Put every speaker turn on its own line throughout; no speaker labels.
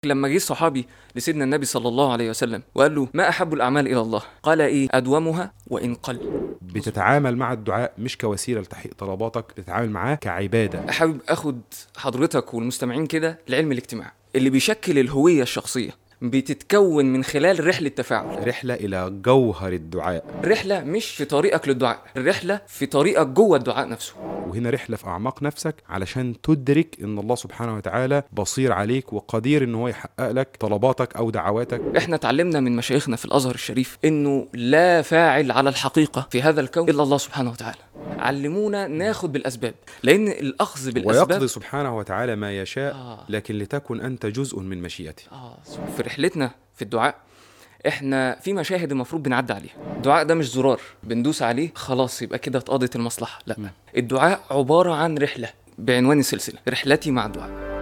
لما جه صحابي لسيدنا النبي صلى الله عليه وسلم وقال له ما احب الاعمال الى الله قال ايه ادومها وان قل
بتتعامل مع الدعاء مش كوسيله لتحقيق طلباتك بتتعامل معاه كعباده
حابب اخد حضرتك والمستمعين كده لعلم الاجتماع اللي بيشكل الهويه الشخصيه بتتكون من خلال رحله تفاعل
رحله الى جوهر الدعاء
رحله مش في طريقك للدعاء الرحله في طريقك جوه الدعاء نفسه
وهنا رحله في اعماق نفسك علشان تدرك ان الله سبحانه وتعالى بصير عليك وقدير ان هو يحقق لك طلباتك او دعواتك
احنا اتعلمنا من مشايخنا في الازهر الشريف انه لا فاعل على الحقيقه في هذا الكون الا الله سبحانه وتعالى علمونا ناخد بالاسباب لان الاخذ بالاسباب
ويقضي سبحانه وتعالى ما يشاء
آه.
لكن لتكن انت جزء من مشيئته
آه في رحلتنا في الدعاء احنا في مشاهد المفروض بنعدي عليها الدعاء ده مش زرار بندوس عليه خلاص يبقى كده اتقضت المصلحه لا
م.
الدعاء عباره عن رحله بعنوان السلسله رحلتي مع الدعاء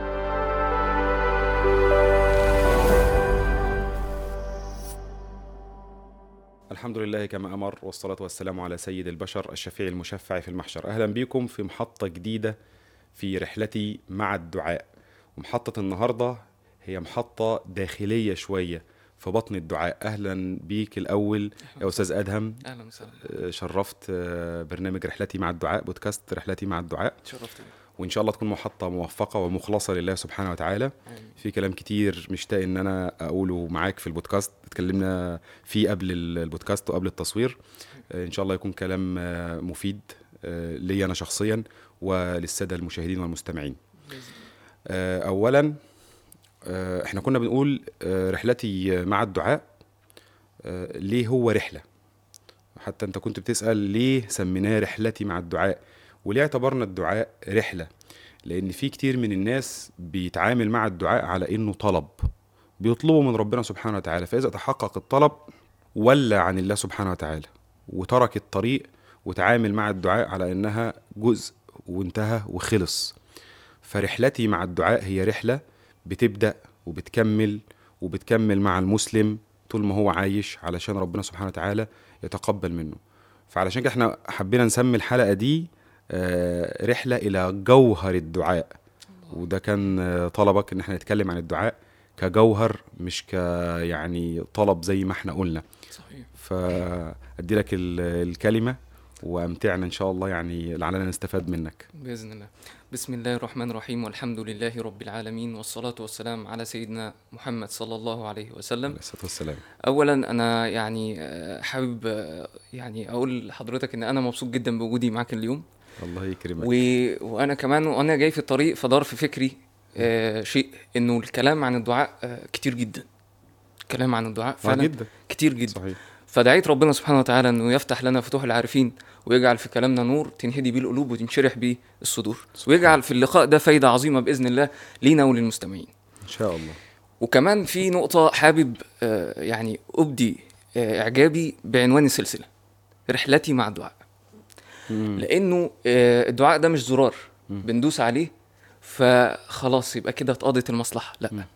الحمد لله كما امر والصلاه والسلام على سيد البشر الشفيع المشفع في المحشر اهلا بكم في محطه جديده في رحلتي مع الدعاء ومحطه النهارده هي محطه داخليه شويه في بطن الدعاء اهلا بيك الاول يا استاذ ادهم
اهلا وسهلا
آه، شرفت آه، برنامج رحلتي مع الدعاء بودكاست رحلتي مع الدعاء
تشرفت
وان شاء الله تكون محطه موفقه ومخلصه لله سبحانه وتعالى في كلام كتير مشتاق ان انا اقوله معاك في البودكاست اتكلمنا فيه قبل ال- البودكاست وقبل التصوير آه، ان شاء الله يكون كلام آه، مفيد آه، لي انا شخصيا وللساده المشاهدين والمستمعين آه، اولا آه، احنا كنا بنقول آه، رحلتي مع الدعاء آه، ليه هو رحله حتى انت كنت بتسال ليه سميناه رحلتي مع الدعاء وليه اعتبرنا الدعاء رحله لان في كتير من الناس بيتعامل مع الدعاء على انه طلب بيطلبه من ربنا سبحانه وتعالى فاذا تحقق الطلب ولى عن الله سبحانه وتعالى وترك الطريق وتعامل مع الدعاء على انها جزء وانتهى وخلص فرحلتي مع الدعاء هي رحله بتبدا وبتكمل وبتكمل مع المسلم طول ما هو عايش علشان ربنا سبحانه وتعالى يتقبل منه فعلشان كده احنا حبينا نسمي الحلقه دي آه، رحله الى جوهر الدعاء وده كان آه، طلبك ان احنا نتكلم عن الدعاء كجوهر مش ك يعني طلب زي ما احنا قلنا
صحيح
فادي لك ال- الكلمه وامتعنا ان شاء الله يعني لعلنا نستفاد منك
باذن الله بسم الله الرحمن الرحيم والحمد لله رب العالمين والصلاه والسلام على سيدنا محمد صلى الله عليه وسلم
عليه الصلاه والسلام
اولا انا يعني آه، حابب آه، يعني اقول لحضرتك ان انا مبسوط جدا بوجودي معاك اليوم
الله يكرمك
و... وانا كمان وانا جاي في الطريق فدار في فكري آه شيء انه الكلام عن الدعاء آه كتير جدا الكلام عن الدعاء
آه
فعلا
جدا
كتير جدا
صحيح
فدعيت ربنا سبحانه وتعالى انه يفتح لنا فتوح العارفين ويجعل في كلامنا نور تنهدي بيه القلوب وتنشرح بيه الصدور ويجعل في اللقاء ده فايده عظيمه باذن الله لينا وللمستمعين
ان شاء الله
وكمان في نقطة حابب آه، يعني أبدي آه، إعجابي بعنوان السلسلة رحلتي مع الدعاء
مم.
لأنه آه، الدعاء ده مش زرار بندوس عليه فخلاص يبقى كده اتقضت المصلحة لا
مم.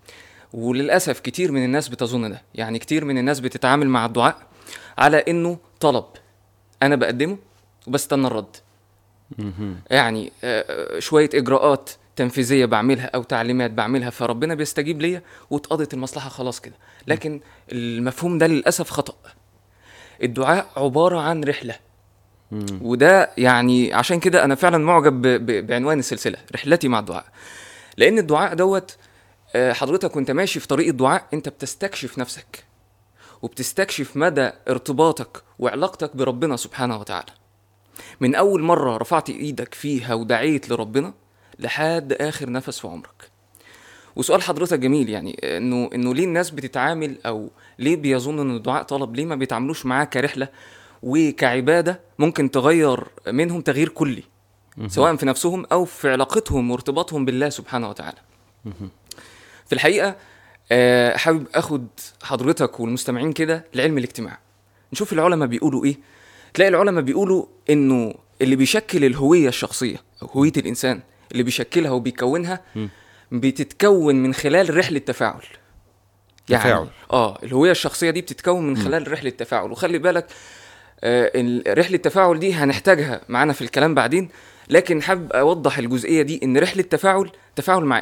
وللأسف كتير من الناس بتظن ده يعني كتير من الناس بتتعامل مع الدعاء على إنه طلب أنا بقدمه وبستنى الرد
مهم.
يعني آه، شويه اجراءات تنفيذيه بعملها او تعليمات بعملها فربنا بيستجيب ليا واتقضت المصلحه خلاص كده لكن المفهوم ده للاسف خطا الدعاء عباره عن رحله
مم.
وده يعني عشان كده انا فعلا معجب ب- ب- بعنوان السلسله رحلتي مع الدعاء لان الدعاء دوت آه، حضرتك وانت ماشي في طريق الدعاء انت بتستكشف نفسك وبتستكشف مدى ارتباطك وعلاقتك بربنا سبحانه وتعالى من اول مره رفعت ايدك فيها ودعيت لربنا لحد اخر نفس في عمرك وسؤال حضرتك جميل يعني انه انه ليه الناس بتتعامل او ليه بيظنوا ان الدعاء طلب ليه ما بيتعاملوش معاه كرحله وكعباده ممكن تغير منهم تغيير كلي سواء في نفسهم او في علاقتهم وارتباطهم بالله سبحانه وتعالى في الحقيقه آه، حابب اخد حضرتك والمستمعين كده لعلم الاجتماع نشوف العلماء بيقولوا ايه تلاقي العلماء بيقولوا انه اللي بيشكل الهويه الشخصيه او هويه الانسان اللي بيشكلها وبيكونها
مم.
بتتكون من خلال رحله تفاعل يعني
تفاعل.
اه الهويه الشخصيه دي بتتكون من خلال رحله تفاعل وخلي بالك آه ال- رحله التفاعل دي هنحتاجها معانا في الكلام بعدين لكن حابب اوضح الجزئيه دي ان رحله تفاعل تفاعل مع ايه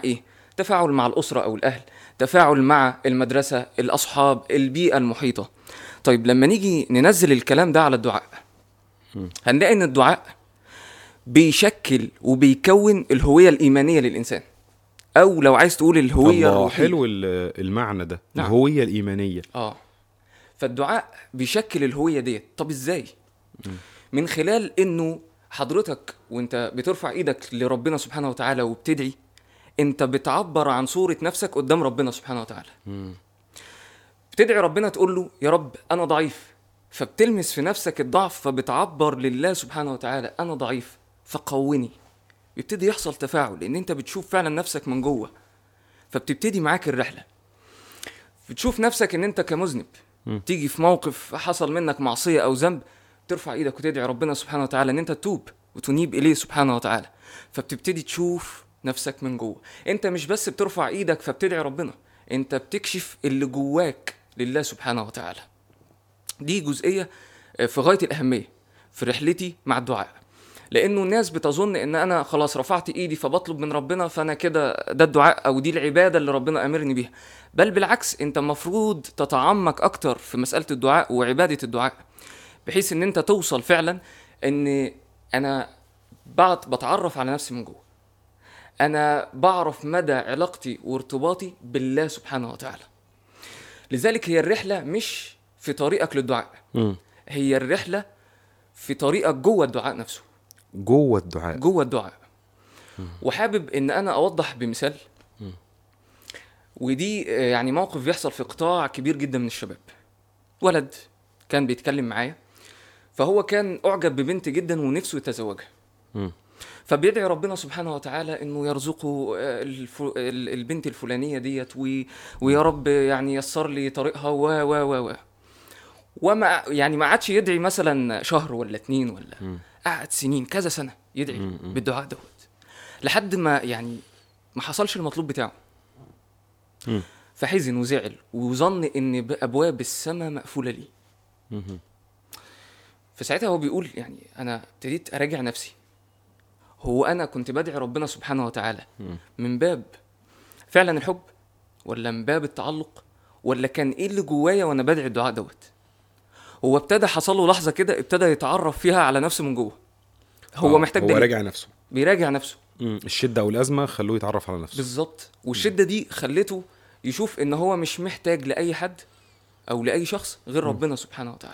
تفاعل مع الاسره او الاهل تفاعل مع المدرسه الاصحاب البيئه المحيطه طيب لما نيجي ننزل الكلام ده على الدعاء هنلاقي ان الدعاء بيشكل وبيكون الهويه الايمانيه للانسان او لو عايز تقول الهويه
الله
الروحية.
حلو ال- المعنى ده
نعم.
الهويه الايمانيه
اه فالدعاء بيشكل الهويه ديت طب ازاي من خلال انه حضرتك وانت بترفع ايدك لربنا سبحانه وتعالى وبتدعي انت بتعبر عن صوره نفسك قدام ربنا سبحانه وتعالى بتدعي ربنا تقول له يا رب انا ضعيف فبتلمس في نفسك الضعف فبتعبر لله سبحانه وتعالى انا ضعيف فقوني بيبتدي يحصل تفاعل لان انت بتشوف فعلا نفسك من جوه فبتبتدي معاك الرحله بتشوف نفسك ان انت كمذنب تيجي في موقف حصل منك معصيه او ذنب ترفع ايدك وتدعي ربنا سبحانه وتعالى ان انت تتوب وتنيب اليه سبحانه وتعالى فبتبتدي تشوف نفسك من جوه انت مش بس بترفع ايدك فبتدعي ربنا انت بتكشف اللي جواك لله سبحانه وتعالى دي جزئيه في غايه الاهميه في رحلتي مع الدعاء لانه الناس بتظن ان انا خلاص رفعت ايدي فبطلب من ربنا فانا كده ده الدعاء او دي العباده اللي ربنا امرني بيها بل بالعكس انت المفروض تتعمق اكتر في مساله الدعاء وعباده الدعاء بحيث ان انت توصل فعلا ان انا بعد بتعرف على نفسي من جوه انا بعرف مدى علاقتي وارتباطي بالله سبحانه وتعالى لذلك هي الرحله مش في طريقك للدعاء
مم.
هي الرحله في طريقك جوه الدعاء نفسه
جوه الدعاء
جوه الدعاء وحابب ان انا اوضح بمثال ودي آه، يعني موقف بيحصل في قطاع كبير جدا من الشباب ولد كان بيتكلم معايا فهو كان اعجب ببنت جدا ونفسه يتزوجها
مم.
فبيدعي ربنا سبحانه وتعالى انه يرزقه آه، الف... ال- البنت الفلانيه ديت و... ويا رب يعني يسر لي طريقها و و و و وما يعني ما عادش يدعي مثلا شهر ولا اتنين ولا قعد سنين كذا سنه يدعي بالدعاء دوت لحد ما يعني ما حصلش المطلوب بتاعه
مم.
فحزن وزعل وظن ان ب- ابواب السماء مقفوله ليه
مهم.
فساعتها هو بيقول يعني انا ابتديت اراجع نفسي هو انا كنت بدعي ربنا سبحانه وتعالى من باب فعلا الحب ولا من باب التعلق ولا كان ايه اللي جوايا وانا بدعي الدعاء دوت هو ابتدى حصل له لحظه كده ابتدى يتعرف فيها على نفسه من جوه هو
آه،
محتاج
هو
دليل.
راجع نفسه
بيراجع نفسه
مم. الشده او الازمه خلوه يتعرف على نفسه
بالظبط والشده دي خلته يشوف ان هو مش محتاج لاي حد او لاي شخص غير ربنا سبحانه وتعالى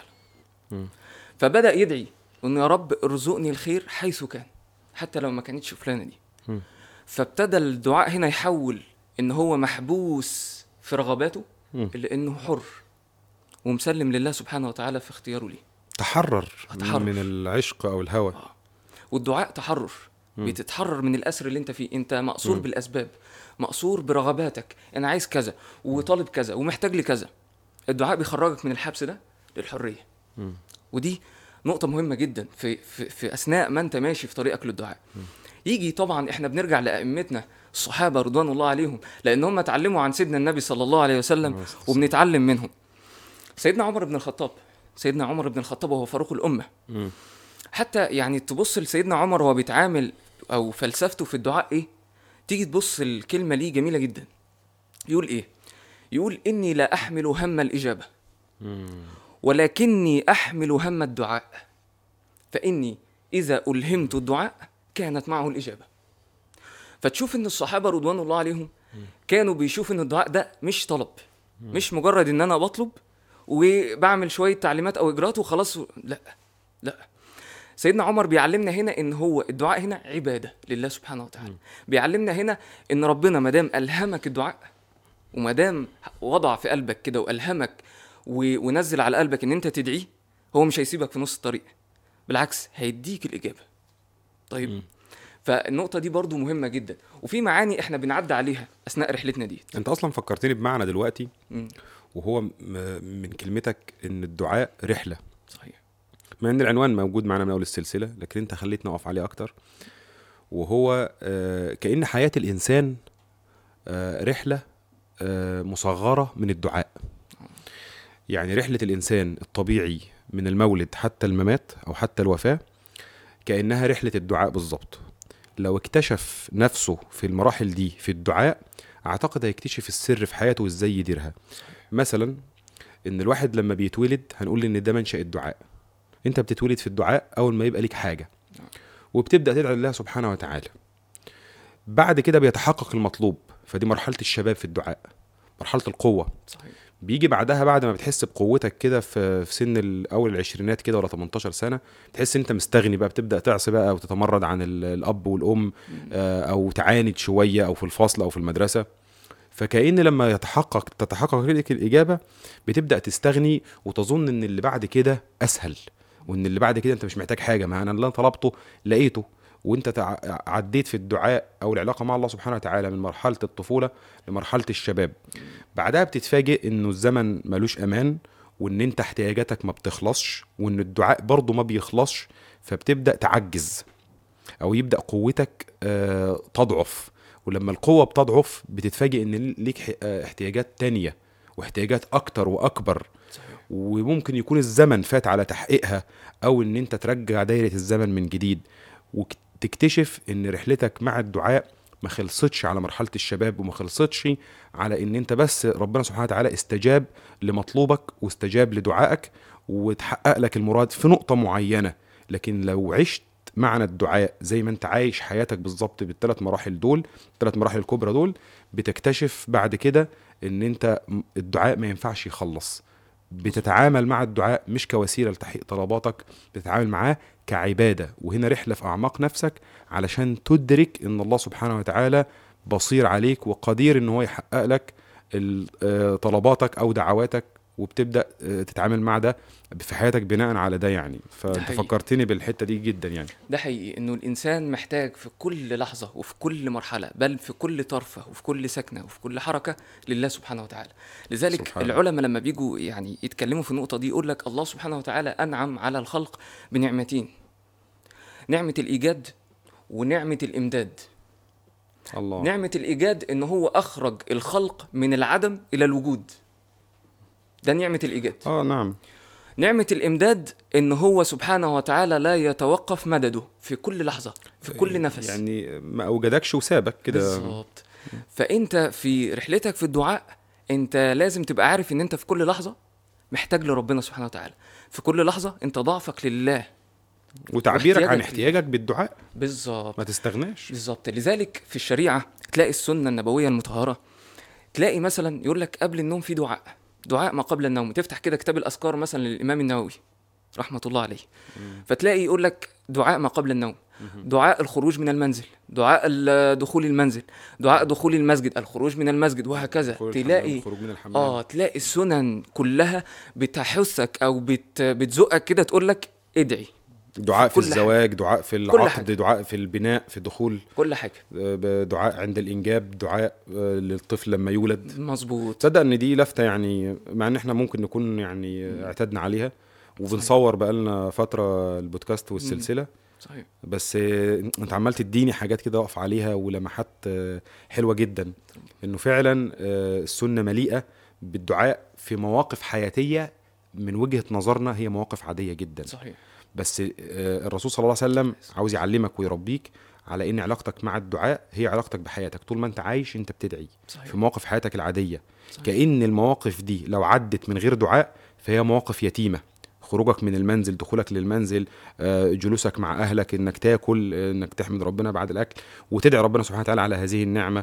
فبدا يدعي انه يا رب ارزقني الخير حيث كان حتى لو ما كانتش فلانه دي
مم.
فابتدى الدعاء هنا يحول ان هو محبوس في رغباته
مم.
الا انه حر ومسلم لله سبحانه وتعالى في اختياره ليه
تحرر
تحرر.
من العشق او الهوى
والدعاء تحرر بتتحرر من الاسر اللي انت فيه انت مقصور بالاسباب مقصور برغباتك انا عايز كذا وطالب كذا ومحتاج لكذا الدعاء بيخرجك من الحبس ده للحريه ودي نقطة مهمة جدا في, في, في أثناء ما أنت ماشي في طريقك للدعاء. يجي طبعا احنا بنرجع لأئمتنا الصحابة رضوان الله عليهم لأن هم اتعلموا عن سيدنا النبي صلى الله عليه وسلم وبنتعلم منهم. سيدنا عمر بن الخطاب سيدنا عمر بن الخطاب وهو فاروق الأمة.
مم.
حتى يعني تبص لسيدنا عمر وهو بيتعامل او فلسفته في الدعاء ايه تيجي تبص الكلمه ليه جميله جدا يقول ايه يقول اني لا احمل هم الاجابه ولكني احمل هم الدعاء فاني اذا الهمت الدعاء كانت معه الاجابه فتشوف ان الصحابه رضوان الله عليهم كانوا بيشوفوا ان الدعاء ده مش طلب مش مجرد ان انا بطلب وبعمل شويه تعليمات او اجراءات وخلاص لا لا سيدنا عمر بيعلمنا هنا ان هو الدعاء هنا عباده لله سبحانه وتعالى بيعلمنا هنا ان ربنا ما دام الهمك الدعاء وما دام وضع في قلبك كده والهمك و- ونزل على قلبك ان انت تدعيه هو مش هيسيبك في نص الطريق بالعكس هيديك الاجابه طيب فالنقطه دي برضو مهمه جدا وفي معاني احنا بنعدي عليها اثناء رحلتنا دي
انت اصلا فكرتني بمعنى دلوقتي
مم.
وهو م- من كلمتك ان الدعاء رحله
صحيح
مع ان العنوان موجود معانا من اول السلسله لكن انت خليتني اقف عليه اكتر وهو آه، كأن حياة الإنسان آه، رحلة آه، مصغرة من الدعاء يعني رحلة الإنسان الطبيعي من المولد حتى الممات أو حتى الوفاة كأنها رحلة الدعاء بالظبط لو اكتشف نفسه في المراحل دي في الدعاء اعتقد هيكتشف السر في حياته وازاي يديرها مثلا ان الواحد لما بيتولد هنقول ان ده منشأ الدعاء انت بتتولد في الدعاء اول ما يبقى ليك حاجه وبتبدا تدعي لله سبحانه وتعالى بعد كده بيتحقق المطلوب فدي مرحله الشباب في الدعاء مرحله القوه
صحيح
بيجي بعدها بعد ما بتحس بقوتك كده في في سن ال- اول العشرينات كده ولا 18 سنه تحس ان انت مستغني بقى بتبدا تعصي بقى وتتمرد عن ال- الاب والام آه، او تعاند شويه او في الفصل او في المدرسه فكأن لما يتحقق تتحقق لك الاجابه بتبدا تستغني وتظن ان اللي بعد كده اسهل وان اللي بعد كده انت مش محتاج حاجه ما انا اللي أنا طلبته لقيته وانت تع- عديت في الدعاء او العلاقه مع الله سبحانه وتعالى من مرحله الطفوله لمرحله الشباب بعدها بتتفاجئ انه الزمن ملوش امان وان انت احتياجاتك ما بتخلصش وان الدعاء برضه ما بيخلصش فبتبدا تعجز او يبدا قوتك آه، تضعف ولما القوه بتضعف بتتفاجئ ان ليك ح- آه، احتياجات تانية واحتياجات اكتر واكبر
صحيح
وممكن يكون الزمن فات على تحقيقها او ان انت ترجع دايره الزمن من جديد وتكتشف ان رحلتك مع الدعاء ما خلصتش على مرحله الشباب وما خلصتش على ان انت بس ربنا سبحانه وتعالى استجاب لمطلوبك واستجاب لدعائك وتحقق لك المراد في نقطه معينه لكن لو عشت معنى الدعاء زي ما انت عايش حياتك بالظبط بالثلاث مراحل دول الثلاث مراحل الكبرى دول بتكتشف بعد كده ان انت م- الدعاء ما ينفعش يخلص بتتعامل مع الدعاء مش كوسيله لتحقيق طلباتك بتتعامل معاه كعباده وهنا رحله في اعماق نفسك علشان تدرك ان الله سبحانه وتعالى بصير عليك وقدير ان هو يحقق لك ال- آه، طلباتك او دعواتك وبتبدا آه، تتعامل مع ده في حياتك بناء على ده يعني فانت
حقيقي.
فكرتني بالحته دي جدا يعني
ده حقيقي انه الانسان محتاج في كل لحظه وفي كل مرحله بل في كل طرفه وفي كل سكنه وفي كل حركه لله سبحانه وتعالى لذلك
سبحان الله.
العلماء لما بيجوا يعني يتكلموا في النقطه دي يقول لك الله سبحانه وتعالى انعم على الخلق بنعمتين نعمه الايجاد ونعمه الامداد
الله
نعمه الايجاد ان هو اخرج الخلق من العدم الى الوجود ده نعمه الايجاد
اه نعم
نعمة الإمداد إن هو سبحانه وتعالى لا يتوقف مدده في كل لحظة في كل نفس
يعني ما اوجدكش وسابك كده
بالظبط فأنت في رحلتك في الدعاء أنت لازم تبقى عارف إن أنت في كل لحظة محتاج لربنا سبحانه وتعالى في كل لحظة أنت ضعفك لله
وتعبيرك عن
واحتياجك
احتياجك بالدعاء
بالظبط
ما تستغناش
بالظبط لذلك في الشريعة تلاقي السنة النبوية المطهرة تلاقي مثلا يقول لك قبل النوم في دعاء دعاء ما قبل النوم تفتح كده كتاب الأذكار مثلا للإمام النووي رحمة الله عليه فتلاقي يقول لك دعاء ما قبل النوم دعاء الخروج من المنزل دعاء ال- دخول المنزل دعاء دخول المسجد الخروج من المسجد وهكذا
خروج الحمام،
تلاقي
الخروج من الحمام
اه تلاقي السنن كلها بتحثك او بت بتزقك كده تقول لك ادعي
دعاء في
كل حاجة.
الزواج دعاء في
كل
العقد
حاجة.
دعاء في البناء في الدخول
كل حاجه
آه، دعاء عند الانجاب دعاء آه، للطفل لما يولد
مظبوط
تصدق ان دي لفته يعني مع ان احنا ممكن نكون يعني اعتدنا عليها وبنصور بقالنا فتره البودكاست والسلسله
صحيح
بس آه، انت عمال تديني حاجات كده اقف عليها ولمحات آه، حلوه جدا انه فعلا آه، السنه مليئه بالدعاء في مواقف حياتيه من وجهه نظرنا هي مواقف عاديه جدا
صحيح
بس آه، الرسول صلى الله عليه وسلم عاوز يعلمك ويربيك على ان علاقتك مع الدعاء هي علاقتك بحياتك طول ما انت عايش انت بتدعي
صحيح
في مواقف حياتك العاديه
صحيح.
كأن المواقف دي لو عدت من غير دعاء فهي مواقف يتيمه خروجك من المنزل دخولك للمنزل آه، جلوسك مع اهلك انك تاكل آه، انك تحمد ربنا بعد الاكل وتدعي ربنا سبحانه وتعالى على هذه النعمه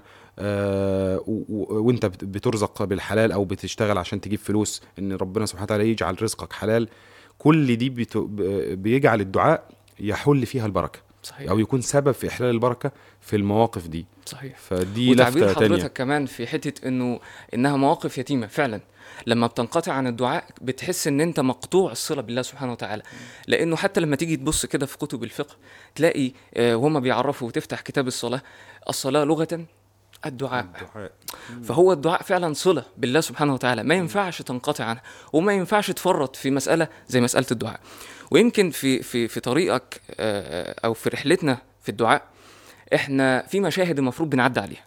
آه، و- و- وانت بت- بترزق بالحلال او بتشتغل عشان تجيب فلوس ان ربنا سبحانه وتعالى يجعل رزقك حلال كل دي بت- ب- بيجعل الدعاء يحل فيها البركه
صحيح
او يكون سبب في احلال البركه في المواقف دي
صحيح
فدي
وتعبير
لفته
حضرتك
تانية
كمان في حته انه انها مواقف يتيمه فعلا لما بتنقطع عن الدعاء بتحس ان انت مقطوع الصله بالله سبحانه وتعالى لانه حتى لما تيجي تبص كده في كتب الفقه تلاقي آه، وهما بيعرفوا وتفتح كتاب الصلاه الصلاه لغه الدعاء
الدعاء
فهو الدعاء فعلا صله بالله سبحانه وتعالى ما ينفعش تنقطع عنها وما ينفعش تفرط في مساله زي مساله الدعاء ويمكن في في في طريقك آه، او في رحلتنا في الدعاء احنا في مشاهد المفروض بنعدي عليها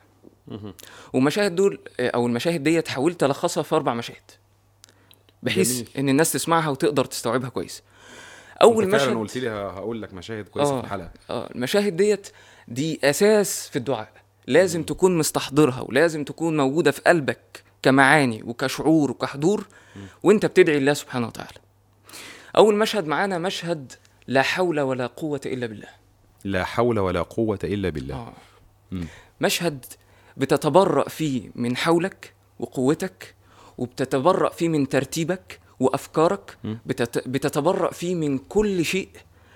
ومشاهد دول آه، او المشاهد ديت حاولت الخصها في اربع مشاهد بحيث
جميل.
ان الناس تسمعها وتقدر تستوعبها كويس اول
انت فعلا
مشهد
قلت لي ه- هقول لك مشاهد كويسه
آه.
في الحلقه
اه المشاهد ديت دي اساس في الدعاء لازم تكون مستحضرها ولازم تكون موجوده في قلبك كمعاني وكشعور وكحضور وانت بتدعي الله سبحانه وتعالى اول مشهد معانا مشهد لا حول ولا قوه الا بالله
لا حول ولا قوة إلا بالله
آه.
مم.
مشهد بتتبرأ فيه من حولك وقوتك وبتتبرأ فيه من ترتيبك وأفكارك
مم.
بتت... بتتبرأ فيه من كل شيء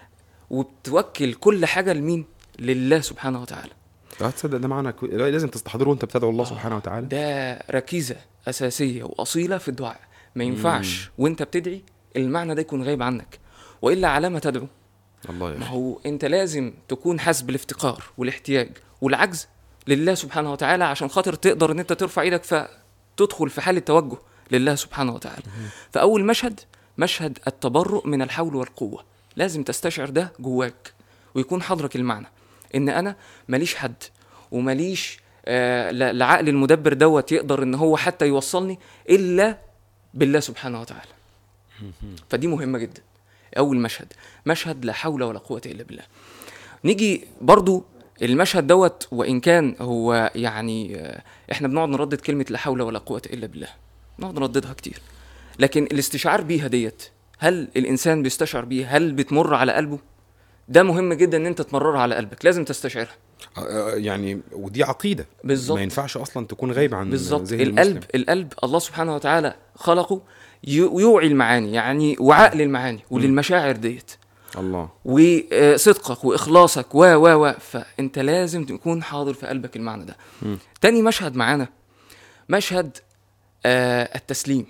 وبتوكل كل حاجة لمين؟ لله سبحانه وتعالى
اه تصدق ده معنى كو... لا، لازم تستحضره وانت بتدعو الله سبحانه وتعالى
ده ركيزة أساسية وأصيلة في الدعاء ما ينفعش وانت بتدعي المعنى ده يكون غايب عنك وإلا على ما تدعو
الله يا
ما
أخي
هو انت لازم تكون حاسس بالافتقار والاحتياج والعجز لله سبحانه وتعالى عشان خاطر تقدر ان انت ترفع ايدك فتدخل في حالة توجه لله سبحانه وتعالى فاول مشهد مشهد التبرؤ من الحول والقوة لازم تستشعر ده جواك ويكون حضرك المعنى ان انا ماليش حد وماليش آه لا- لعقل المدبر دوت يقدر ان هو حتى يوصلني الا بالله سبحانه وتعالى فدي مهمة جدا اول مشهد مشهد لا حول ولا قوه الا بالله نيجي برضو المشهد دوت وان كان هو يعني آه، احنا بنقعد نردد كلمه لا حول ولا قوه الا بالله نقعد نرددها كتير لكن الاستشعار بيها ديت هل الانسان بيستشعر بيها هل بتمر على قلبه ده مهم جدا ان انت تمررها على قلبك لازم تستشعرها
آه، آه، يعني ودي عقيدة
بالظبط
ما ينفعش اصلا تكون غايبة عن
بالظبط
ذهن
القلب
المسلم.
القلب الله سبحانه وتعالى خلقه يو- يوعي المعاني يعني وعاء للمعاني وللمشاعر ديت
الله
وصدقك واخلاصك و و و فانت لازم تكون حاضر في قلبك المعنى ده
مم.
تاني مشهد معانا مشهد آه التسليم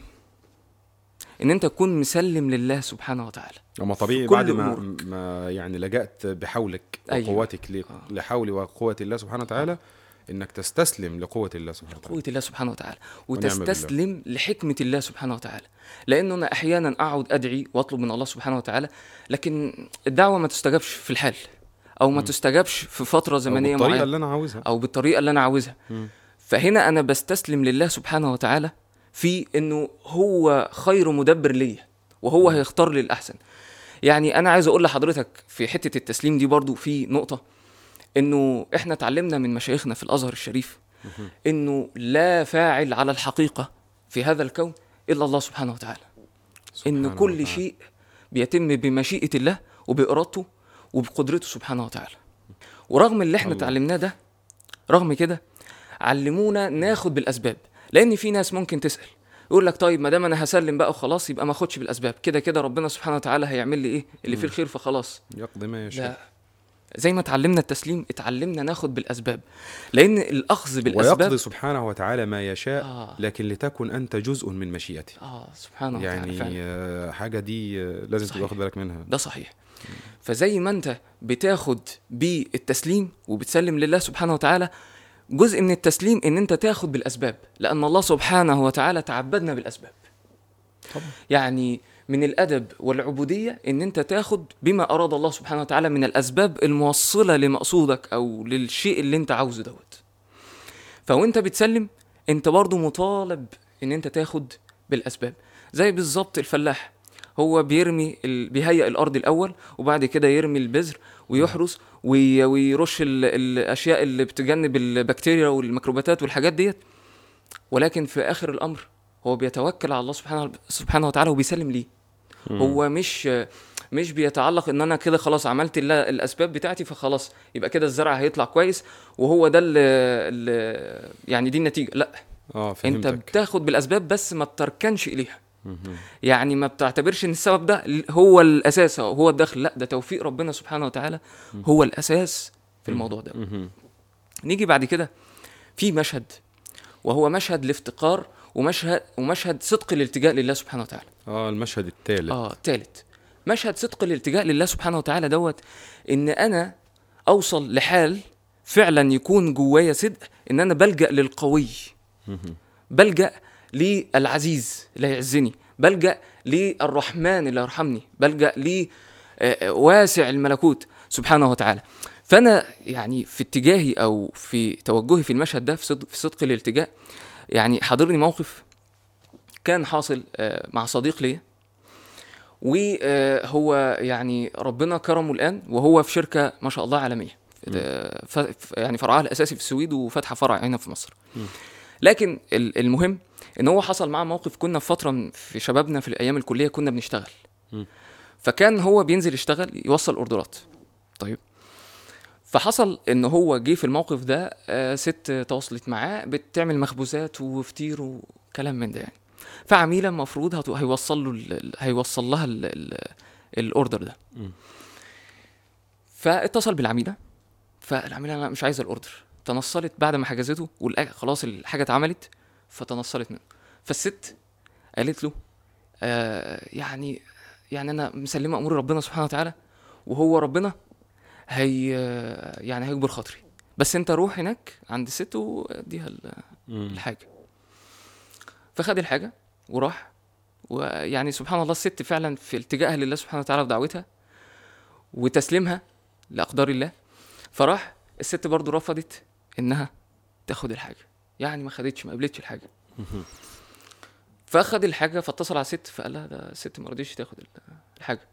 ان انت تكون مسلم لله سبحانه وتعالى
اما طبيعي
كل
بعد ما,
أمورك.
ما يعني لجأت بحولك
أيوة.
وقوتك ل-
آه.
لحول وقوة الله سبحانه وتعالى انك تستسلم لقوة الله سبحانه وتعالى
قوة الله سبحانه وتعالى
ونعم بالله.
وتستسلم لحكمة الله سبحانه وتعالى لأنه أنا أحيانا أقعد أدعي وأطلب من الله سبحانه وتعالى لكن الدعوة ما تستجابش في الحال أو ما تستجابش في فترة زمنية
الطريقة
معينة
اللي انا عاوزها
أو بالطريقة اللي أنا عاوزها
مم.
فهنا أنا بستسلم لله سبحانه وتعالى في إنه هو خير مدبر ليا وهو هيختار لي الأحسن يعني أنا عايز أقول لحضرتك في حتة التسليم دي برضو في نقطة إنه إحنا اتعلمنا من مشايخنا في الأزهر الشريف إنه لا فاعل على الحقيقة في هذا الكون إلا الله سبحانه وتعالى إن
سبحانه
كل
وتعالى.
شيء بيتم بمشيئة الله وبإرادته وبقدرته سبحانه وتعالى ورغم اللي احنا
الله.
اتعلمناه ده رغم كده علمونا ناخد بالاسباب لان في ناس ممكن تسال يقول لك طيب ما دام انا هسلم بقى وخلاص يبقى ما اخدش بالاسباب كده كده ربنا سبحانه وتعالى هيعمل لي ايه اللي فيه الخير فخلاص
يقضي ما يشاء
لا زي ما اتعلمنا التسليم اتعلمنا ناخد بالاسباب لان الاخذ بالاسباب
ويقضي سبحانه وتعالى ما يشاء
آه.
لكن لتكن انت جزء من مشيئته
اه سبحانه وتعالى
يعني
فعلا.
آه، حاجه دي آه، لازم
صحيح.
تبقى واخد بالك منها
ده صحيح فزي ما انت بتاخد بالتسليم وبتسلم لله سبحانه وتعالى جزء من التسليم ان انت تاخد بالاسباب لان الله سبحانه وتعالى تعبدنا بالاسباب
طبعا.
يعني من الادب والعبوديه ان انت تاخد بما اراد الله سبحانه وتعالى من الاسباب الموصله لمقصودك او للشيء اللي انت عاوزه دوت فوانت بتسلم انت برضو مطالب ان انت تاخد بالاسباب زي بالظبط الفلاح هو بيرمي ال... بيهيئ الارض الاول وبعد كده يرمي البذر ويحرس وي... ويرش ال... الاشياء اللي بتجنب البكتيريا والميكروباتات والحاجات ديت ولكن في اخر الامر هو بيتوكل على الله سبحانه سبحانه وتعالى وبيسلم ليه هو مش مش بيتعلق ان انا كده خلاص عملت ال- الاسباب بتاعتي فخلاص يبقى كده الزرع هيطلع كويس وهو ده اللي اللي- يعني دي النتيجه لا
اه
انت
فهمتك
بتاخد بالاسباب بس ما بتركنش اليها
مهم.
يعني ما بتعتبرش ان السبب ده هو الاساس أو هو الدخل لا ده توفيق ربنا سبحانه وتعالى هو الاساس في الموضوع ده
مهم.
نيجي بعد كده في مشهد وهو مشهد الافتقار ومشهد ومشهد صدق الالتجاء لله سبحانه وتعالى
اه المشهد الثالث
اه تالت مشهد صدق الالتجاء لله سبحانه وتعالى دوت ان انا اوصل لحال فعلا يكون جوايا صدق ان انا بلجا للقوي بلجا للعزيز اللي هيعزني بلجا للرحمن اللي يرحمني بلجا ل آه، آه، واسع الملكوت سبحانه وتعالى فانا يعني في اتجاهي او في توجهي في المشهد ده في صدق, في صدق الالتجاء يعني حاضرني موقف كان حاصل آه، مع صديق ليا وهو يعني ربنا كرمه الان وهو في شركه ما شاء الله عالميه آه، ف... ف- يعني فرعها الاساسي في السويد وفاتحه فرع هنا في مصر
مم.
لكن ال- المهم ان هو حصل معاه موقف كنا في فتره من- في شبابنا في ايام الكليه كنا بنشتغل
مم.
فكان هو بينزل يشتغل يوصل اوردرات طيب فحصل ان هو جه في الموقف ده آه، ست تواصلت معاه بتعمل مخبوزات وفطير وكلام من ده يعني فعميله المفروض هت- هيوصل له ال- ال- هيوصل لها ال- ال- الاوردر ده
مم.
فاتصل بالعميله فالعميله انا مش عايزه الاوردر تنصلت بعد ما حجزته والأ- خلاص الحاجه اتعملت فتنصلت منه فالست قالت له آه يعني يعني انا مسلمه امور ربنا سبحانه وتعالى وهو ربنا هي يعني هيجبر خاطري بس انت روح هناك عند الست واديها ال-
مم.
الحاجه فخد الحاجه وراح ويعني سبحان الله الست فعلا في التجائها لله سبحانه وتعالى ودعوتها وتسليمها لاقدار الله فراح الست برضو رفضت انها تاخد الحاجه يعني ما خدتش ما قبلتش الحاجه
مهم.
فاخد الحاجه فاتصل على الست فقال لها ده الست ما رضيتش تاخد ال- الحاجه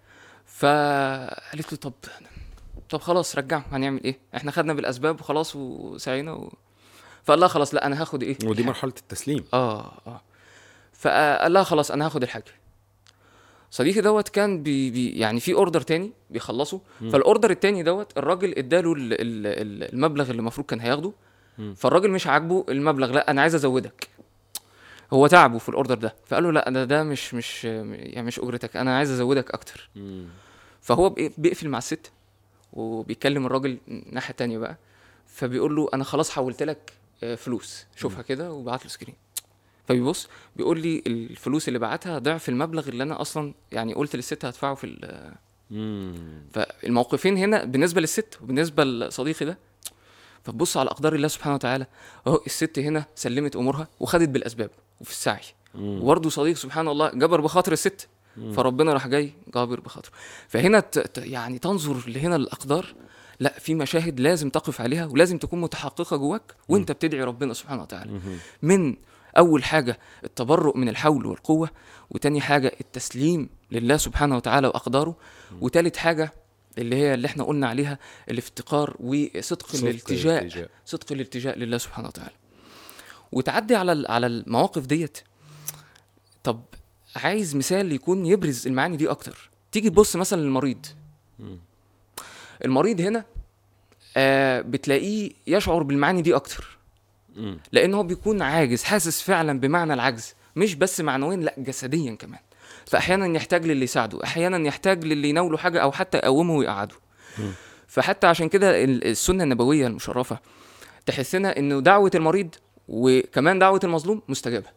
فقالت له طب طب خلاص رجعه هنعمل ايه احنا خدنا بالاسباب وخلاص وسعينا و... فقال لها خلاص لا انا هاخد ايه
ودي مرحله التسليم
اه اه فقال لها خلاص انا هاخد الحاجه صديقي دوت كان بي بي يعني في اوردر تاني بيخلصه
مم.
فالاوردر التاني دوت الراجل اداله ال- ال- ال- المبلغ اللي المفروض كان هياخده
مم.
فالراجل مش عاجبه المبلغ لا انا عايز ازودك هو تعبه في الاوردر ده فقال له لا ده ده مش مش يعني مش اجرتك انا عايز ازودك اكتر
مم.
فهو بي- بيقفل مع الست وبيكلم الراجل الناحيه التانيه بقى فبيقول له انا خلاص حولت لك آه، فلوس شوفها كده وبعت له سكرين فبيبص بيقول لي الفلوس اللي بعتها ضعف المبلغ اللي انا اصلا يعني قلت للست هدفعه في ال-
مم.
فالموقفين هنا بالنسبه للست وبالنسبه لصديقي ده فبص على اقدار الله سبحانه وتعالى اهو الست هنا سلمت امورها وخدت بالاسباب وفي السعي
مم.
وبرضه صديق سبحان الله جبر بخاطر الست
مم.
فربنا راح جاي جابر بخاطره فهنا ت... ت... يعني تنظر لهنا الاقدار لا في مشاهد لازم تقف عليها ولازم تكون متحققه جواك وانت بتدعي ربنا سبحانه وتعالى
مهم.
من اول حاجه التبرؤ من الحول والقوه وتاني حاجه التسليم لله سبحانه وتعالى واقداره وتالت حاجه اللي هي اللي احنا قلنا عليها الافتقار وصدق
صدق
الالتجاء
الالتجاء.
صدق الالتجاء لله سبحانه وتعالى وتعدي على ال- على المواقف ديت طب عايز مثال يكون يبرز المعاني دي اكتر تيجي تبص مثلا للمريض
مم.
المريض هنا آه بتلاقيه يشعر بالمعاني دي اكتر
مم.
لان هو بيكون عاجز حاسس فعلا بمعنى العجز مش بس معنويا لا جسديا كمان فاحيانا يحتاج للي يساعده احيانا يحتاج للي يناوله حاجه او حتى يقومه ويقعده
مم.
فحتى عشان كده ال- السنه النبويه المشرفه تحسنا انه دعوه المريض وكمان دعوه المظلوم مستجابه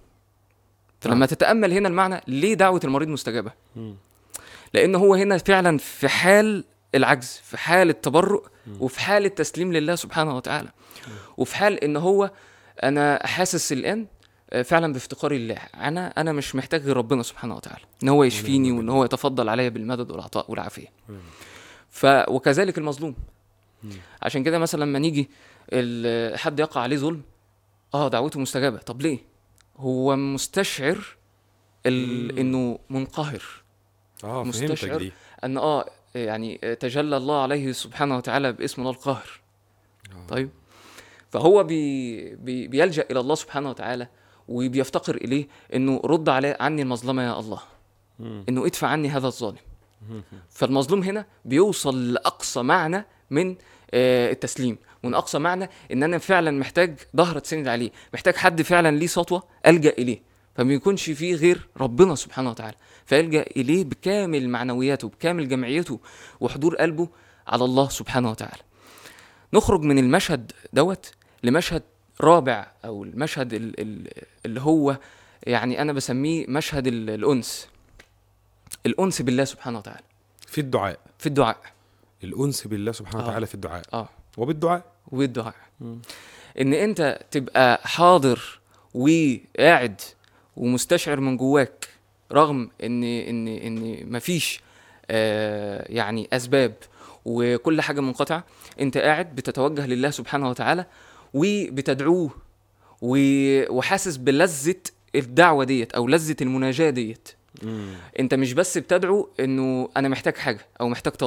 فلما تتامل هنا المعنى ليه دعوه المريض مستجابه
مم.
لان هو هنا فعلا في حال العجز في حال التبرؤ وفي حال التسليم لله سبحانه وتعالى وفي حال ان هو انا حاسس الان آه، فعلا بافتقاري لله انا انا مش محتاج غير ربنا سبحانه وتعالى ان هو يشفيني وان هو يتفضل عليا بالمدد والعطاء والعافيه ف وكذلك المظلوم عشان كده مثلا لما نيجي ال- حد يقع عليه ظلم اه دعوته مستجابه طب ليه هو مستشعر ال...
مم.
انه منقهر
اه فهمتك
مستشعر
دي
ان اه يعني تجلى الله عليه سبحانه وتعالى باسم الله القاهر
آه.
طيب فهو بي بي بيلجا الى الله سبحانه وتعالى وبيفتقر اليه انه رد علي عني المظلمه يا الله
مم.
انه ادفع عني هذا الظالم
مم.
فالمظلوم هنا بيوصل لاقصى معنى من آه، التسليم ومن اقصى معنى ان انا فعلا محتاج ظهر اتسند عليه محتاج حد فعلا ليه سطوه الجا اليه فما يكونش فيه غير ربنا سبحانه وتعالى فيلجا اليه بكامل معنوياته بكامل جمعيته وحضور قلبه على الله سبحانه وتعالى نخرج من المشهد دوت لمشهد رابع او المشهد ال- ال- اللي هو يعني انا بسميه مشهد ال- الانس الانس بالله سبحانه وتعالى
في الدعاء
في الدعاء
الانس بالله سبحانه
آه.
وتعالى في الدعاء
اه
وبالدعاء
والدعاء
مم.
ان انت تبقى حاضر وقاعد ومستشعر من جواك رغم ان ان ان مفيش آه يعني اسباب وكل حاجه منقطعه انت قاعد بتتوجه لله سبحانه وتعالى وبتدعوه و- وحاسس بلذه الدعوه ديت او لذه المناجاه ديت
مم.
انت مش بس بتدعو انه انا محتاج حاجه او محتاج طلب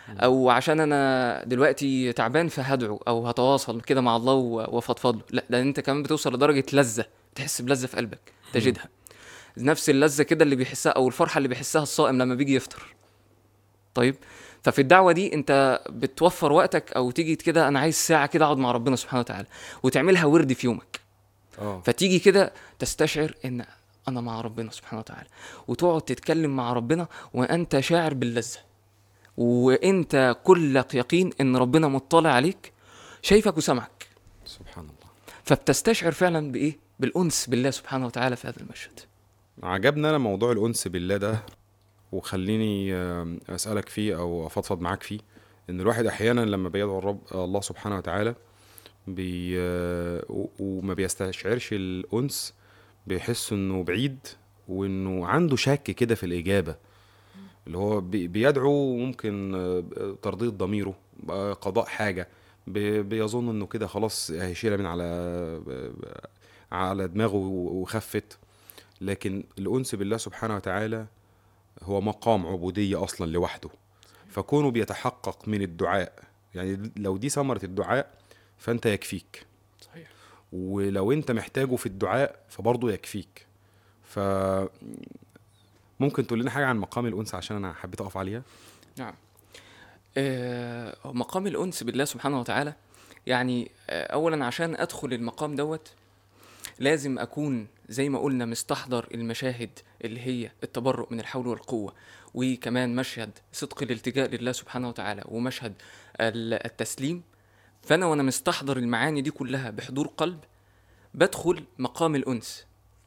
او عشان انا دلوقتي تعبان فهدعو او هتواصل كده مع الله و- وافضفض له لا ده انت كمان بتوصل لدرجه لذه بتحس بلذه في قلبك تجدها نفس اللذه كده اللي بيحسها او الفرحه اللي بيحسها الصائم لما بيجي يفطر طيب ففي الدعوه دي انت بتوفر وقتك او تيجي كده انا عايز ساعه كده اقعد مع ربنا سبحانه وتعالى وتعملها ورد في يومك
اه
فتيجي كده تستشعر ان انا مع ربنا سبحانه وتعالى وتقعد تتكلم مع ربنا وانت شاعر باللذه وانت كلك يقين ان ربنا مطلع عليك شايفك وسمعك
سبحان الله
فبتستشعر فعلا بايه بالانس بالله سبحانه وتعالى في هذا المشهد
عجبني انا موضوع الانس بالله ده وخليني آم، اسالك فيه او افضفض معاك فيه ان الواحد احيانا لما بيدعو الرب الله سبحانه وتعالى بي آه، و- وما بيستشعرش الانس بيحس انه بعيد وانه عنده شك كده في الاجابه اللي هو بي- بيدعو ممكن آه، ترضيه ضميره آه، قضاء حاجه بي- بيظن انه كده خلاص هيشيلها من على على دماغه وخفت لكن الأنس بالله سبحانه وتعالى هو مقام عبودية أصلا لوحده فكونه بيتحقق من الدعاء يعني لو دي ثمرة الدعاء فأنت يكفيك
صحيح
ولو أنت محتاجه في الدعاء فبرضه يكفيك ف ممكن تقول لنا حاجة عن مقام الأنس عشان أنا حبيت أقف عليها
نعم آه مقام الأنس بالله سبحانه وتعالى يعني آه أولا عشان أدخل المقام دوت لازم أكون زي ما قلنا مستحضر المشاهد اللي هي التبرؤ من الحول والقوة وكمان مشهد صدق الالتجاء لله سبحانه وتعالى ومشهد ال- التسليم فأنا وأنا مستحضر المعاني دي كلها بحضور قلب بدخل مقام الأنس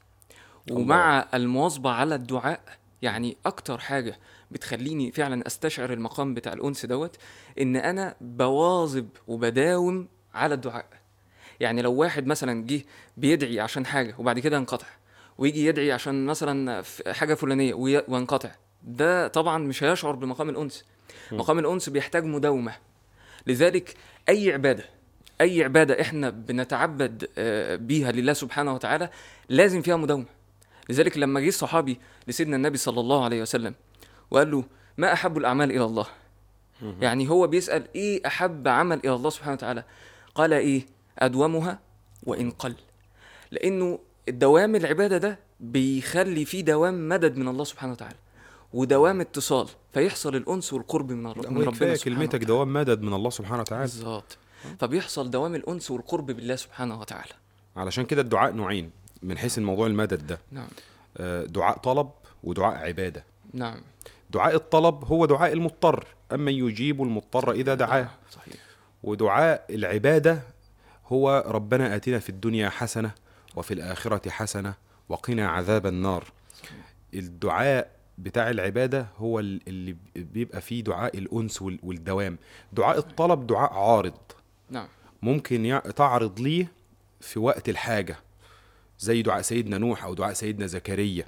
ومع المواظبة على الدعاء يعني أكتر حاجة بتخليني فعلا أستشعر المقام بتاع الأنس دوت إن أنا بواظب وبداوم على الدعاء يعني لو واحد مثلا جه بيدعي عشان حاجة وبعد كده انقطع ويجي يدعي عشان مثلا ف- حاجة فلانية وي- وينقطع ده طبعا مش هيشعر بمقام الأنس مقام الأنس بيحتاج مداومة لذلك أي عبادة أي عبادة إحنا بنتعبد آه، بيها لله سبحانه وتعالى لازم فيها مداومة لذلك لما جه الصحابي لسيدنا النبي صلى الله عليه وسلم وقال له ما أحب الأعمال إلى الله يعني هو بيسأل إيه أحب عمل إلى الله سبحانه وتعالى قال إيه أدومها وإن قل لأنه الدوام العبادة ده بيخلي فيه دوام مدد من الله سبحانه وتعالى ودوام اتصال فيحصل الأنس والقرب من, الر- من
هو
ربنا
كفاية
سبحانه
كلمتك
وتعالى.
دوام مدد من الله سبحانه وتعالى
بالظبط فبيحصل دوام الأنس والقرب بالله سبحانه وتعالى
علشان كده الدعاء نوعين من حيث الموضوع المدد ده
نعم
آه، دعاء طلب ودعاء عبادة
نعم
دعاء الطلب هو دعاء المضطر أما يجيب المضطر إذا دعاه
آه، صحيح
ودعاء العبادة هو ربنا آتنا في الدنيا حسنة وفي الآخرة حسنة وقنا عذاب النار الدعاء بتاع العبادة هو ال- اللي بيبقى فيه دعاء الأنس وال- والدوام دعاء الطلب دعاء عارض
نعم
ممكن يع- تعرض ليه في وقت الحاجة زي دعاء سيدنا نوح أو دعاء سيدنا زكريا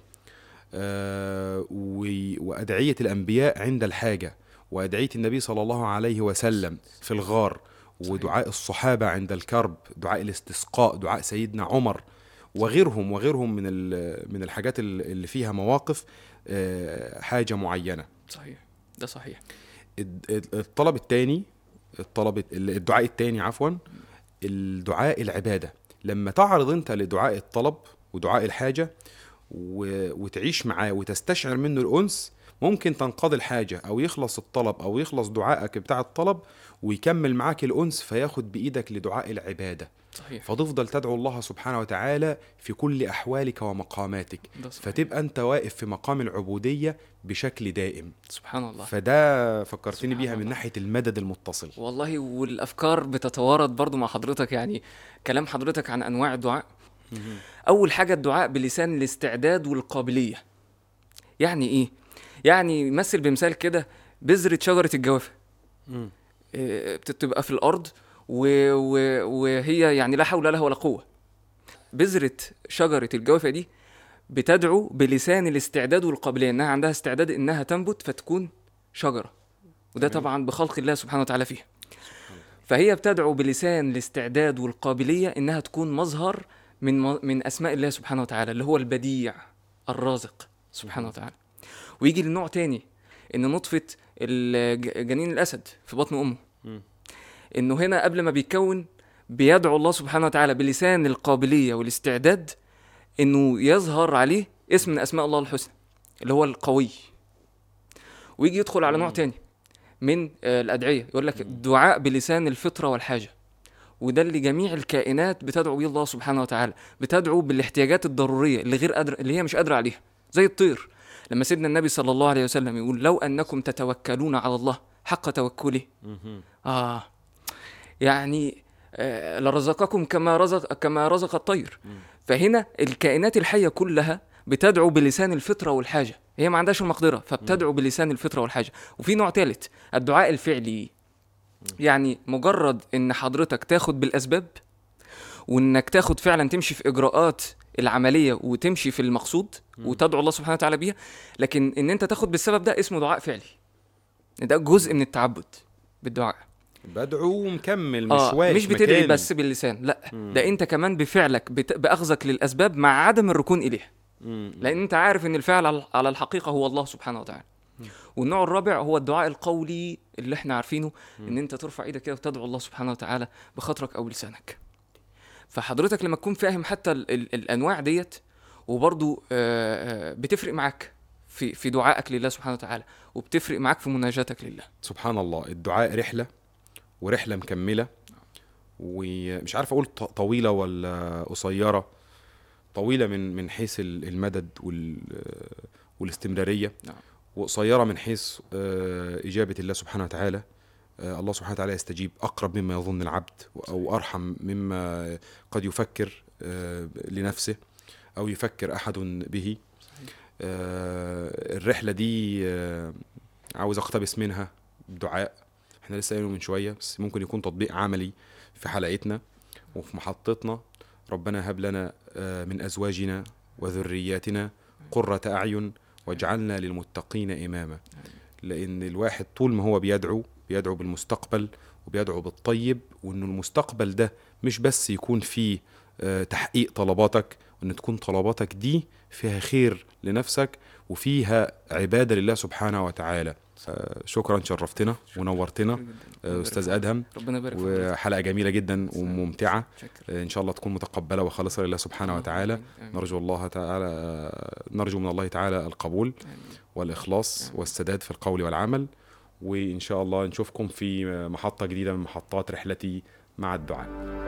آه، و- وأدعية الأنبياء عند الحاجة وأدعية النبي صلى الله عليه وسلم في الغار ودعاء الصحابة عند الكرب دعاء الاستسقاء دعاء سيدنا عمر وغيرهم وغيرهم من ال- من الحاجات ال- اللي فيها مواقف آه، حاجة معينة
صحيح ده صحيح
الد- الطلب الثاني الطلب الدعاء الثاني عفوا الدعاء العبادة لما تعرض انت لدعاء الطلب ودعاء الحاجة و... وتعيش معاه وتستشعر منه الأنس ممكن تنقضي الحاجة أو يخلص الطلب أو يخلص دعائك بتاع الطلب ويكمل معاك الأنس فياخد بإيدك لدعاء العبادة
صحيح
فتفضل تدعو الله سبحانه وتعالى في كل أحوالك ومقاماتك
ده صحيح.
فتبقى أنت واقف في مقام العبودية بشكل دائم
سبحان الله
فده فكرتني
سبحان
بيها من
الله.
ناحيه المدد المتصل
والله والافكار بتتوارد برضو مع حضرتك يعني كلام حضرتك عن انواع الدعاء اول حاجه الدعاء بلسان الاستعداد والقابليه يعني ايه يعني مثل بمثال كده بذره شجره الجوافه إيه، بتبقى في الارض و... و... وهي يعني لا حول لها ولا قوه بذره شجره الجوافه دي بتدعو بلسان الاستعداد والقابليه انها عندها استعداد انها تنبت فتكون شجره وده طبعا بخلق الله سبحانه وتعالى فيها فهي بتدعو بلسان الاستعداد والقابليه انها تكون مظهر من من اسماء الله سبحانه وتعالى اللي هو البديع الرازق سبحانه وتعالى ويجي لنوع تاني ان نطفه الج- جنين الاسد في بطن امه
مم.
انه هنا قبل ما بيتكون بيدعو الله سبحانه وتعالى بلسان القابليه والاستعداد انه يظهر عليه اسم من اسماء الله الحسنى اللي هو القوي ويجي يدخل على نوع تاني من آه، الادعيه يقول لك الدعاء بلسان الفطره والحاجه وده اللي جميع الكائنات بتدعو بيه الله سبحانه وتعالى بتدعو بالاحتياجات الضروريه اللي غير قادر اللي هي مش قادره عليها زي الطير لما سيدنا النبي صلى الله عليه وسلم يقول لو انكم تتوكلون على الله حق توكله
مهم.
اه يعني آه لرزقكم كما رزق كما رزق الطير فهنا الكائنات الحيه كلها بتدعو بلسان الفطره والحاجه هي ما عندهاش المقدره فبتدعو بلسان الفطره والحاجه وفي نوع ثالث الدعاء الفعلي يعني مجرد ان حضرتك تاخد بالاسباب وانك تاخد فعلا تمشي في اجراءات العمليه وتمشي في المقصود وتدعو الله سبحانه وتعالى بيها لكن ان انت تاخد بالسبب ده اسمه دعاء فعلي ده جزء من التعبد بالدعاء
بدعو ومكمل مش
اه
واقف
مش بتدعي
مكاني.
بس باللسان لا ده انت كمان بفعلك بت... باخذك للاسباب مع عدم الركون اليها
مم.
لان انت عارف ان الفعل على- على الحقيقه هو الله سبحانه وتعالى والنوع الرابع هو الدعاء القولي اللي احنا عارفينه ان انت ترفع ايدك كده وتدعو الله سبحانه وتعالى بخاطرك او بلسانك فحضرتك لما تكون فاهم حتى ال... ال... الانواع ديت وبرضو آه، آه، بتفرق معاك في في دعائك لله سبحانه وتعالى وبتفرق معاك في مناجاتك لله
سبحان الله الدعاء رحلة ورحلة مكملة ومش عارف أقول ط- طويلة ولا قصيرة طويلة من من حيث ال- المدد وال والاستمرارية
نعم.
وقصيرة من حيث آه، إجابة الله سبحانه وتعالى آه، الله سبحانه وتعالى يستجيب أقرب مما يظن العبد أو أرحم مما قد يفكر آه، لنفسه أو يفكر أحد به آه، الرحلة دي آه، عاوز أقتبس منها دعاء احنا لسه قايلينه من شوية بس ممكن يكون تطبيق عملي في حلقتنا وفي محطتنا ربنا هب لنا آه، من أزواجنا وذرياتنا قرة أعين واجعلنا للمتقين إماما لأن الواحد طول ما هو بيدعو بيدعو بالمستقبل وبيدعو بالطيب وإنه المستقبل ده مش بس يكون فيه آه، تحقيق طلباتك وإن تكون طلباتك دي فيها خير لنفسك وفيها عبادة لله سبحانه وتعالى آه، شكرا شرفتنا ونورتنا آه، أستاذ أدهم
ربنا يبارك في حضرتك.
وحلقة جميلة جدا وممتعة
شكرا
آه، إن شاء الله تكون متقبلة وخالصة لله سبحانه وتعالى
آمين. آمين.
نرجو الله تعالى نرجو من الله تعالى القبول
آمين.
والإخلاص والسداد في القول والعمل وإن شاء الله نشوفكم في محطة جديدة من محطات رحلتي مع الدعاء